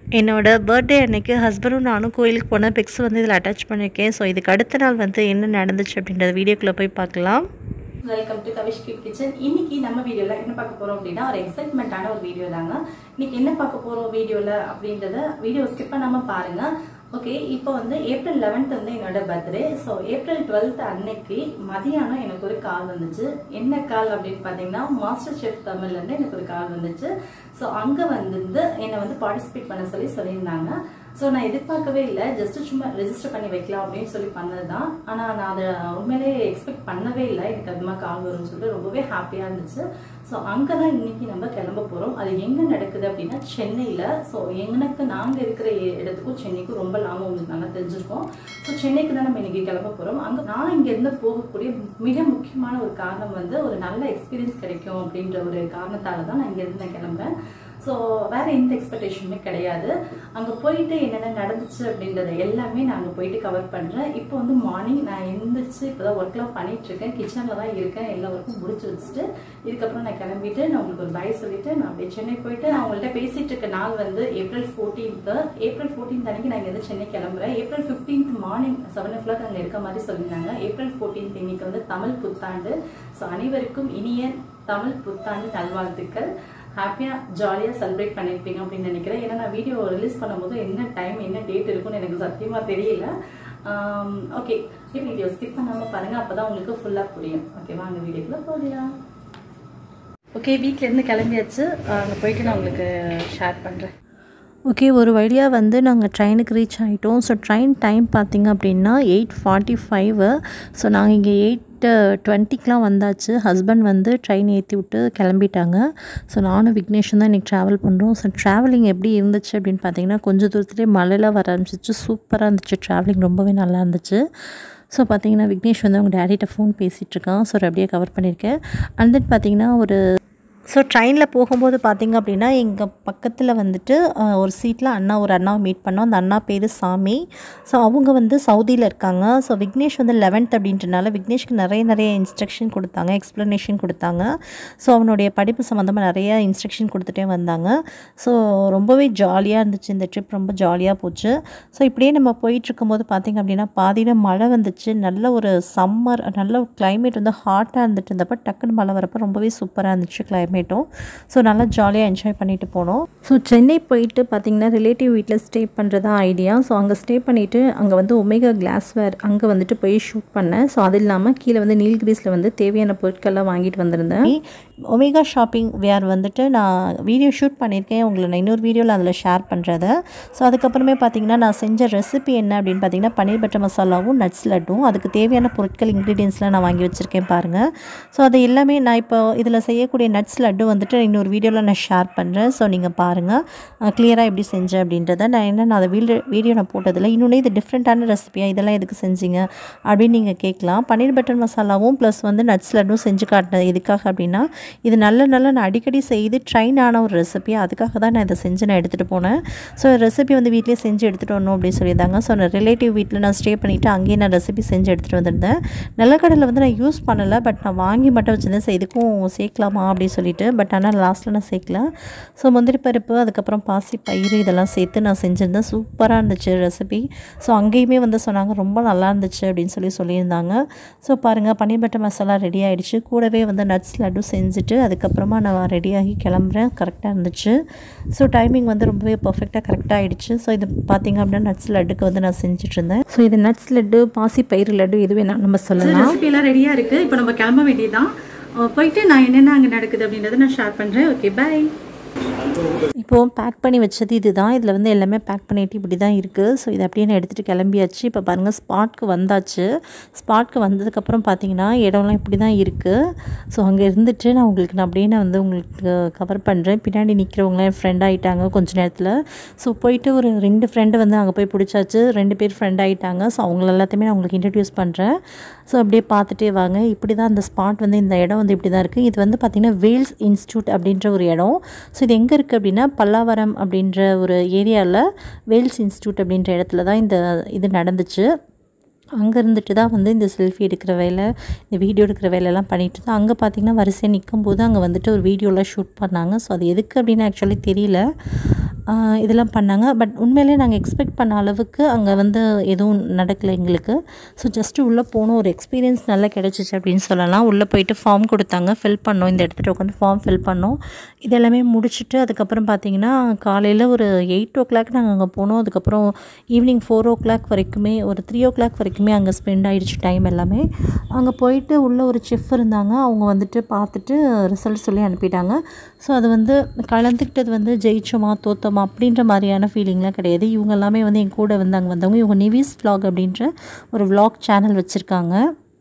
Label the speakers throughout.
Speaker 1: என்னோட பர்த்டே அன்னைக்கு ஹஸ்பண்டும் நானும் கோயிலுக்கு போன பிக்ஸ் வந்து இதில் அட்டாச் பண்ணியிருக்கேன் ஸோ இதுக்கு அடுத்த நாள் வந்து என்ன நடந்துச்சு அப்படின்றத வீடியோக்குள்ளே போய் பார்க்கலாம்
Speaker 2: welcome to Kavish cute kitchen இன்னைக்கு நம்ம வீடியோல என்ன பார்க்க போறோம் அப்படின்னா ஒரு எக்ஸைட்மெண்ட்டான ஒரு வீடியோ தாங்க இன்னைக்கு என்ன பார்க்க போறோம் வீடியோல அப்படின்றத வீடியோ ஸ்கிப் பண்ணாம பாருங்க ஓகே இப்போ வந்து ஏப்ரல் லெவன்த் வந்து என்னோட பர்த்டே ஸோ ஏப்ரல் டுவெல்த் அன்னைக்கு மதியானம் எனக்கு ஒரு கால் வந்துச்சு என்ன கால் அப்படின்னு பார்த்தீங்கன்னா மாஸ்டர் செஃப் தமிழ்லேருந்து எனக்கு ஒரு கால் வந்துச்சு ஸோ அங்கே வந்து என்னை வந்து பார்ட்டிசிபேட் பண்ண சொல்லி சொல்லியிருந்தாங்க ஸோ நான் எதிர்பார்க்கவே இல்லை ஜஸ்ட் சும்மா ரெஜிஸ்டர் பண்ணி வைக்கலாம் அப்படின்னு சொல்லி பண்ணது தான் ஆனால் நான் அதை உண்மையிலேயே எக்ஸ்பெக்ட் பண்ணவே இல்லை எனக்கு அது மாதிரி கால் வரும்னு சொல்லிட்டு ரொம்பவே ஹாப்பியாக இருந்துச்சு ஸோ அங்கே தான் இன்னைக்கு நம்ம கிளம்ப போகிறோம் அது எங்கே நடக்குது அப்படின்னா சென்னையில் ஸோ எனக்கு நாங்கள் இருக்கிற இ- இடத்துக்கும் சென்னைக்கும் ரொம்ப லாபம் உங்களுக்கு நல்லா தெரிஞ்சிருக்கோம் ஸோ சென்னைக்கு தான் நம்ம இன்னைக்கு கிளம்ப போகிறோம் அங்கே நான் இங்கேருந்து போகக்கூடிய மிக முக்கியமான ஒரு காரணம் வந்து ஒரு நல்ல எக்ஸ்பீரியன்ஸ் கிடைக்கும் அப்படின்ற ஒரு காரணத்தால தான் நான் இங்கேருந்து நான் கிளம்புறேன் ஸோ வேற எந்த எக்ஸ்பெக்டேஷனுமே கிடையாது அங்கே போயிட்டு என்னென்ன நடந்துச்சு அப்படின்றத எல்லாமே நான் அங்கே போயிட்டு கவர் பண்ணுறேன் இப்போ வந்து மார்னிங் நான் எழுந்திரிச்சு இப்போ தான் ஒர்க்லாம் பண்ணிட்டு இருக்கேன் கிச்சனில் தான் இருக்கேன் எல்லா ஒர்க்கும் முடிச்சு வச்சுட்டு இதுக்கப்புறம் நான் கிளம்பிட்டு நான் உங்களுக்கு ஒரு பை சொல்லிட்டு நான் அப்படியே சென்னை போயிட்டு நான் உங்கள்கிட்ட பேசிட்டு இருக்க நாள் வந்து ஏப்ரல் ஃபோர்டீன்த்து ஏப்ரல் ஃபோர்டீன்த் அன்னைக்கு நான் இங்கேருந்து சென்னை கிளம்புறேன் April fifteenth morning seven o'clock அங்கே இருக்க மாதிரி சொல்லியிருந்தாங்க ஏப்ரல் ஃபோர்டீன்த் இன்னைக்கு வந்து தமிழ் புத்தாண்டு ஸோ அனைவருக்கும் இனிய தமிழ் புத்தாண்டு நல்வாழ்த்துக்கள் ஹாப்பியாக ஜாலியாக செலிப்ரேட் பண்ணியிருப்பீங்க அப்படின்னு நினைக்கிறேன் ஏன்னா நான் வீடியோ ரிலீஸ் பண்ணும்போது என்ன டைம் என்ன டேட் இருக்கும்னு எனக்கு சத்தியமாக தெரியல ஓகே வீடியோ ஸ்கிப் பண்ணாமல் பாருங்கள் அப்போ தான் உங்களுக்கு ஃபுல்லாக புரியும் ஓகே வாங்க வீடியோக்குள்ளே போகலாம் ஓகே வீட்டிலேருந்து கிளம்பியாச்சு அங்கே போயிட்டு நான் உங்களுக்கு ஷேர் பண்ணுறேன்
Speaker 1: ஓகே ஒரு வழியாக வந்து நாங்கள் ட்ரெயினுக்கு ரீச் ஆகிட்டோம் ஸோ ட்ரெயின் டைம் பார்த்திங்க அப்படின்னா எயிட் ஃபார்ட்டி ஃபைவு ஸோ நாங்கள் இங்கே எயிட் டுவெண்ட்டிக்கெலாம் வந்தாச்சு ஹஸ்பண்ட் வந்து ட்ரெயின் ஏற்றி விட்டு கிளம்பிட்டாங்க ஸோ நானும் விக்னேஷன் தான் இன்றைக்கி ட்ராவல் பண்ணுறோம் ஸோ ட்ராவலிங் எப்படி இருந்துச்சு அப்படின்னு பார்த்தீங்கன்னா கொஞ்சம் தூரத்துலேயே மழைலாம் வர ஆரம்பிச்சிச்சு சூப்பராக இருந்துச்சு ட்ராவலிங் ரொம்பவே நல்லா இருந்துச்சு ஸோ பார்த்தீங்கன்னா விக்னேஷ் வந்து அவங்க டேடிகிட்ட ஃபோன் பேசிகிட்டு இருக்கான் ஸோ அப்படியே கவர் பண்ணியிருக்கேன் அண்ட் தென் பார்த்தீங்கன்னா ஒரு ஸோ ட்ரெயினில் போகும்போது பார்த்தீங்க அப்படின்னா எங்கள் பக்கத்தில் வந்துட்டு அஹ், ஒரு சீட்டில் அண்ணா ஒரு அண்ணாவை மீட் பண்ணோம் அந்த அண்ணா பேர் சாமி ஸோ அவங்க வந்து சவுதியில் இருக்காங்க ஸோ விக்னேஷ் வந்து லெவன்த் அப்படின்றனால விக்னேஷ்க்கு நிறைய நிறைய இன்ஸ்ட்ரக்ஷன் கொடுத்தாங்க எக்ஸ்ப்ளனேஷன் கொடுத்தாங்க ஸோ அவனுடைய படிப்பு சம்மந்தமாக நிறைய இன்ஸ்ட்ரக்ஷன் கொடுத்துட்டே வந்தாங்க ஸோ ரொம்பவே ஜாலியாக இருந்துச்சு இந்த ட்ரிப் ரொம்ப ஜாலியாக போச்சு ஸோ இப்படியே நம்ம போயிட்டு இருக்கும்போது பார்த்திங்க அப்படின்னா பாதியில் மழை வந்துச்சு நல்ல ஒரு சம்மர் நல்ல கிளைமேட் வந்து ஹாட்டாக இருந்துட்டு இருந்தப்போ டக்குன்னு மழை வரப்போ ரொம்பவே சூப்பராக இருந்துச்சு கிளைமேட்டும் ஸோ நல்லா ஜாலியாக என்ஜாய் பண்ணிட்டு போனோம் ஸோ சென்னை போயிட்டு பார்த்திங்கன்னா ரிலேட்டிவ் வீட்டில் ஸ்டே பண்ணுறதா ஐடியா ஸோ அங்கே ஸ்டே பண்ணிவிட்டு அங்கே வந்து ஒமேகா கிளாஸ்வேர் அங்கே வந்துட்டு போய் ஷூட் பண்ணேன் ஸோ அது இல்லாமல் கீழே வந்து நீல்கிரிஸில் வந்து தேவையான பொருட்கள்லாம் வாங்கிட்டு வந்திருந்தேன் ஒமேகா ஷாப்பிங் வேர் வந்துட்டு நான் வீடியோ ஷூட் பண்ணியிருக்கேன் உங்களை நான் இன்னொரு வீடியோவில் அதில் ஷேர் பண்ணுறத ஸோ அதுக்கப்புறமே பார்த்தீங்கன்னா நான் செஞ்ச ரெசிபி என்ன அப்படின்னு பார்த்தீங்கன்னா பன்னீர் பட்டர் மசாலாவும் நட்ஸ் லட்டும் அதுக்கு தேவையான பொருட்கள் இன்க்ரீடியன்ஸ்லாம் நான் வாங்கி வச்சுருக்கேன் பாருங்கள் ஸோ அது எல்லாமே நான் இப்போ இதில் செய்யக்கூடிய நட்ஸ் லட்டு வந்துட்டு இன்னொரு வீடியோவில் நான் ஷேர் பண்ணுறேன் ஸோ நீங்கள் பாருங்கள் கிளியராக எப்படி செஞ்சேன் அப்படின்றத நான் என்ன நான் அதை வீடியோ வீடியோ நான் போட்டதில்லை இன்னொன்று இது டிஃப்ரெண்ட்டான ரெசிபியாக இதெல்லாம் எதுக்கு செஞ்சீங்க அப்படின்னு நீங்கள் கேட்கலாம் பன்னீர் பட்டர் மசாலாவும் ப்ளஸ் வந்து நட்ஸ் லட்டும் செஞ்சு காட்டினது எதுக்காக அப்படின்னா இது நல்ல நல்ல நான் அடிக்கடி செய்து ட்ரைன் ஆன ஒரு ரெசிபி அதுக்காக தான் நான் இதை செஞ்சு நான் எடுத்துகிட்டு போனேன் ஸோ ரெசிபி வந்து வீட்டிலே செஞ்சு எடுத்துகிட்டு வரணும் அப்படின்னு சொல்லியிருந்தாங்க ஸோ நான் ரிலேட்டிவ் வீட்டில் நான் ஸ்டே பண்ணிவிட்டு அங்கேயே நான் ரெசிபி செஞ்சு எடுத்துகிட்டு வந்திருந்தேன் நிலக்கடலை வந்து நான் யூஸ் பண்ணலை பட் நான் வாங்கி மட்டும் வச்சுருந்தேன் ஸோ இதுக்கும் சேர்க்கலாமா அப்படின்னு சொல்லிட்டு பட் ஆனால் லாஸ்ட்டில் நான் சேர்க்கல ஸோ முந்திரி பருப்பு அதுக்கப்புறம் பாசி பயிறு இதெல்லாம் சேர்த்து நான் செஞ்சுருந்தேன் சூப்பராக இருந்துச்சு ரெசிபி ஸோ அங்கேயுமே வந்து சொன்னாங்க ரொம்ப நல்லா இருந்துச்சு அப்படின்னு சொல்லி சொல்லியிருந்தாங்க ஸோ பாருங்கள் பன்னீர் பட்டர் மசாலா ரெடி ஆயிடுச்சு கூடவே வந்து நட்ஸ் லட்டு செஞ்சுட்டு அதுக்கப்புறமா நான் ரெடியாகி கிளம்புறேன் கரெக்டாக இருந்துச்சு ஸோ டைமிங் வந்து ரொம்பவே பர்ஃபெக்டாக கரெக்டாக ஆயிடுச்சு ஸோ இது பார்த்தீங்க அப்படின்னா நட்ஸ் லட்டுக்கு வந்து நான் செஞ்சுட்டு இருந்தேன் ஸோ இது நட்ஸ் லட்டு பாசி பயிறு லட்டு இது வேணால் நம்ம சொல்லலாம்
Speaker 2: ரெசிபி எல்லாம் ரெடியாக இருக்குது இப்போ நம்ம கிளம்ப வேண்டியதுதான் அஹ் போயிட்டு நான் என்னென்ன அங்கே நடக்குது அப்படின்றத நான் ஷேர் பண்ணுறேன் ஓகே பை
Speaker 1: இப்போது பேக் பண்ணி வச்சது இதுதான் இதில் வந்து எல்லாமே பேக் பண்ணிட்டு இப்படி தான் இருக்குது ஸோ இதை அப்படியே நான் எடுத்துகிட்டு கிளம்பியாச்சு இப்போ பாருங்கள் ஸ்பாட்க்கு வந்தாச்சு ஸ்பாட்க்கு வந்ததுக்கப்புறம் பார்த்தீங்கன்னா இடம்லாம் இப்படி தான் இருக்குது ஸோ அங்கே இருந்துட்டு நான் உங்களுக்கு நான் அப்படியே நான் வந்து உங்களுக்கு கவர் பண்ணுறேன் பின்னாடி நிற்கிறவங்களாம் என் ஃப்ரெண்ட் ஆகிட்டாங்க கொஞ்ச நேரத்தில் ஸோ போயிட்டு ஒரு ரெண்டு ஃப்ரெண்டு வந்து அங்கே போய் பிடிச்சாச்சு ரெண்டு பேர் ஃப்ரெண்ட் ஆகிட்டாங்க ஸோ அவங்கள எல்லாத்தையுமே நான் உங்களுக்கு இன்ட்ரடியூஸ் பண்ணுறேன் ஸோ அப்படியே பார்த்துட்டே வாங்க இப்படி தான் அந்த ஸ்பாட் வந்து இந்த இடம் வந்து இப்படி தான் இருக்குது இது வந்து பார்த்திங்கன்னா வேல்ஸ் இன்ஸ்டியூட் அப்படின்ற ஒரு இடம் ஸோ இது எங்கே இருக்குது அப்படின்னா பல்லாவரம் அப்படின்ற ஒரு ஏரியாவில் வேல்ஸ் இன்ஸ்டியூட் அப்படின்ற இடத்துல தான் இந்த இது நடந்துச்சு அங்கே இருந்துட்டு தான் வந்து இந்த செல்ஃபி எடுக்கிற வேலை இந்த வீடியோ எடுக்கிற வேலையெல்லாம் பண்ணிட்டு தான் அங்கே பார்த்தீங்கன்னா வரிசையாக நிற்கும் போது அங்கே வந்துட்டு ஒரு வீடியோலாம் ஷூட் பண்ணாங்க ஸோ அது எதுக்கு அப்படின்னு ஆக்சுவலி தெரியல ஆஹ் இதெல்லாம் பண்ணாங்க பட் உண்மையிலே நாங்கள் எக்ஸ்பெக்ட் பண்ண அளவுக்கு அங்கே வந்து எதுவும் நடக்கலை எங்களுக்கு ஸோ ஜஸ்ட்டு உள்ளே போனோம் ஒரு எக்ஸ்பீரியன்ஸ் நல்லா கிடச்சிச்சு அப்படின்னு சொல்லலாம் உள்ளே போயிட்டு ஃபார்ம் கொடுத்தாங்க ஃபில் பண்ணோம் இந்த இடத்துல உட்காந்து ஃபார்ம் ஃபில் பண்ணோம் இது எல்லாமே முடிச்சுட்டு அதுக்கப்புறம் பார்த்தீங்கன்னா காலையில் ஒரு எயிட் ஓ கிளாக் நாங்கள் அங்கே போனோம் அதுக்கப்புறம் ஈவினிங் ஃபோர் ஓ கிளாக் வரைக்குமே ஒரு த்ரீ ஓ கிளாக் வரைக்குமே அங்கே ஸ்பெண்ட் ஆயிடுச்சு டைம் எல்லாமே அங்கே போயிட்டு உள்ளே ஒரு செஃப் இருந்தாங்க அவங்க வந்துட்டு பார்த்துட்டு ரிசல்ட் சொல்லி அனுப்பிட்டாங்க ஸோ அது வந்து கலந்துக்கிட்டது வந்து ஜெயிச்சோமா தோத்தோமா அப்படின்ற மாதிரியான ஃபீலிங்லாம் கிடையாது இவங்க எல்லாமே வந்து என் கூட வந்து அங்கே வந்தவங்க இவங்க நிவிஸ் vlog அப்படின்ற ஒரு vlog சேனல் வச்சுருக்காங்க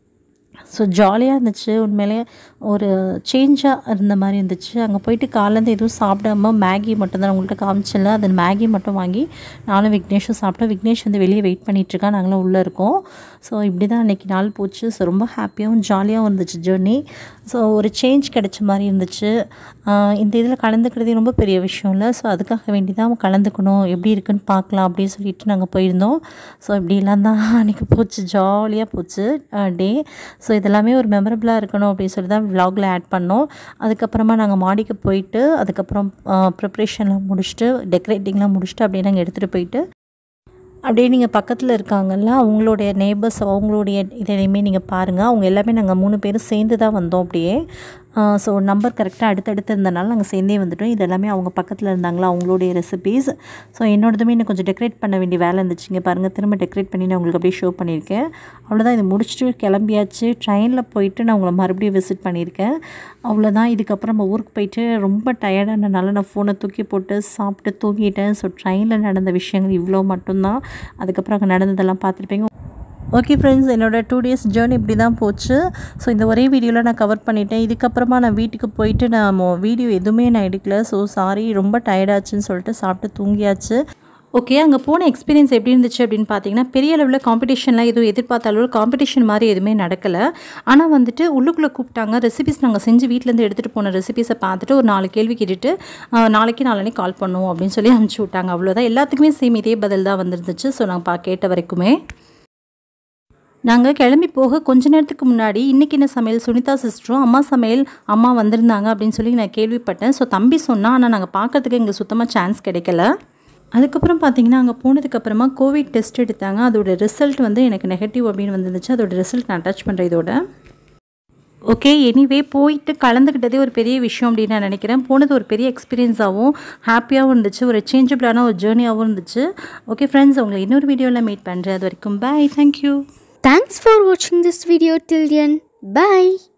Speaker 1: ஸோ ஜாலியாக இருந்துச்சு உண்மையிலே ஒரு சேஞ்சாக இருந்த மாதிரி இருந்துச்சு அங்கே போயிட்டு காலேருந்து எதுவும் சாப்பிடாம மேகி மட்டும் தான் உங்கள்கிட்ட காமிச்சல அது மேகி மட்டும் வாங்கி நானும் விக்னேஷும் சாப்பிட்டோம் விக்னேஷ் வந்து வெளியே வெயிட் பண்ணிகிட்ருக்கான் நாங்களும் உள்ளே இருக்கோம் ஸோ இப்படி தான் அன்றைக்கி நாள் போச்சு ஸோ ரொம்ப ஹாப்பியாகவும் ஜாலியாகவும் இருந்துச்சு ஜேர்னி ஸோ ஒரு சேஞ்ச் கிடைச்ச மாதிரி இருந்துச்சு ஆஹ் இந்த இதில் கலந்துக்கிறதே ரொம்ப பெரிய விஷயம் இல்லை ஸோ அதுக்காக வேண்டி தான் கலந்துக்கணும் எப்படி இருக்குன்னு பார்க்கலாம் அப்படின்னு சொல்லிட்டு நாங்கள் போயிருந்தோம் ஸோ இப்படிலாம் தான் அன்றைக்கி போச்சு ஜாலியாக போச்சு டே ஸோ இதெல்லாமே ஒரு மெமரபுளாக இருக்கணும் அப்படின்னு சொல்லி தான் விலாகில் ஆட் பண்ணோம் அதுக்கப்புறமா நாங்கள் மாடிக்கு போயிட்டு அதுக்கப்புறம் ப்ரிப்ரேஷன்லாம் முடிச்சுட்டு டெக்கரேட்டிங்லாம் முடிச்சுட்டு அப்படியே நாங்கள் எடுத்துகிட்டு போயிட்டு அப்படியே நீங்கள் பக்கத்தில் இருக்காங்கல்ல அவங்களுடைய நேபர்ஸ் அவங்களுடைய இதையுமே நீங்கள் பாருங்கள் அவங்க எல்லாமே நாங்கள் மூணு பேரும் சேர்ந்து தான் வந்தோம் அப்படியே ஸோ நம்பர் கரெக்டாக அடுத்தடுத்து இருந்தனால நாங்கள் சேர்ந்தே வந்துட்டோம் இது எல்லாமே அவங்க பக்கத்தில் இருந்தாங்களா அவங்களுடைய ரெசிபீஸ் ஸோ என்னோடதுமே இன்னும் கொஞ்சம் டெக்கரேட் பண்ண வேண்டிய வேலை இருந்துச்சுங்க பாருங்கள் திரும்ப டெக்கரேட் பண்ணி நான் உங்களுக்கு அப்படியே ஷோ பண்ணியிருக்கேன் அவ்வளோதான் இது முடிச்சுட்டு கிளம்பியாச்சு ட்ரெயினில் போயிட்டு நான் உங்களை மறுபடியும் விசிட் பண்ணியிருக்கேன் அவ்வளோதான் இதுக்கப்புறம் நம்ம ஊருக்கு போயிட்டு ரொம்ப டயர்டானனால நான் ஃபோனை தூக்கி போட்டு சாப்பிட்டு தூங்கிட்டேன் ஸோ ட்ரெயினில் நடந்த விஷயங்கள் இவ்வளோ மட்டும்தான் அதுக்கப்புறம் அங்கே நடந்ததெல்லாம் பார்த்துருப்பீங்க ஓகே ஃப்ரெண்ட்ஸ் என்னோட டூ டேஸ் ஜேர்னி இப்படி தான் போச்சு ஸோ இந்த ஒரே வீடியோவில் நான் கவர் பண்ணிட்டேன் இதுக்கப்புறமா நான் வீட்டுக்கு போயிட்டு நான் வீடியோ எதுவுமே நான் எடுக்கல ஸோ சாரி ரொம்ப டயர்டாச்சுன்னு சொல்லிட்டு சாப்பிட்டு தூங்கியாச்சு ஓகே அங்கே போன எக்ஸ்பீரியன்ஸ் எப்படி இருந்துச்சு அப்படின்னு பார்த்தீங்கன்னா பெரிய அளவில் காம்படிஷன்லாம் எதுவும் எதிர்பார்த்த அளவில் காம்படிஷன் மாதிரி எதுவுமே நடக்கலை ஆனால் வந்துட்டு உள்ளுக்குள்ளே கூப்பிட்டாங்க ரெசிபிஸ் நாங்கள் செஞ்சு வீட்டிலேருந்து எடுத்துகிட்டு போன ரெசிபிஸை பார்த்துட்டு ஒரு நாலு கேள்வி கேட்டுட்டு ஆஹ், நாளைக்கு நாளைக்கு கால் பண்ணுவோம் அப்படின்னு சொல்லி அனுப்பிச்சி விட்டாங்க அவ்வளோதான் எல்லாத்துக்குமே சேம் இதே பதில் தான் வந்துருந்துச்சு ஸோ நான் பா கேட்ட வரைக்குமே நாங்கள் கிளம்பி போக கொஞ்ச நேரத்துக்கு முன்னாடி இன்றைக்கி என்ன சமையல் சுனிதா சிஸ்டரும் அம்மா சமையல் அம்மா வந்திருந்தாங்க அப்படின்னு சொல்லி நான் கேள்விப்பட்டேன் ஸோ தம்பி சொன்னால் ஆனால் நாங்கள் பார்க்கறதுக்கு எங்களுக்கு சுத்தமாக சான்ஸ் கிடைக்கல அதுக்கப்புறம் பார்த்தீங்கன்னா அங்கே போனதுக்கப்புறமா கோவிட் டெஸ்ட் எடுத்தாங்க அதோட ரிசல்ட் வந்து எனக்கு நெகட்டிவ் அப்படின்னு வந்துருந்துச்சு அதோட ரிசல்ட் நான் அட்டாச் பண்ணுறேன் இதோட ஓகே எனிவே போயிட்டு கலந்துக்கிட்டதே ஒரு பெரிய விஷயம் அப்படின்னு நான் நினைக்கிறேன் போனது ஒரு பெரிய எக்ஸ்பீரியன்ஸாகவும் ஹாப்பியாகவும் இருந்துச்சு ஒரு சேஞ்சபிளான ஒரு ஜேர்னியாகவும் இருந்துச்சு ஓகே ஃப்ரெண்ட்ஸ் உங்களை இன்னொரு வீடியோவில் மீட் பண்ணுறேன் அது வரைக்கும் bye thank you
Speaker 3: Thanks for watching this video till the end. Bye.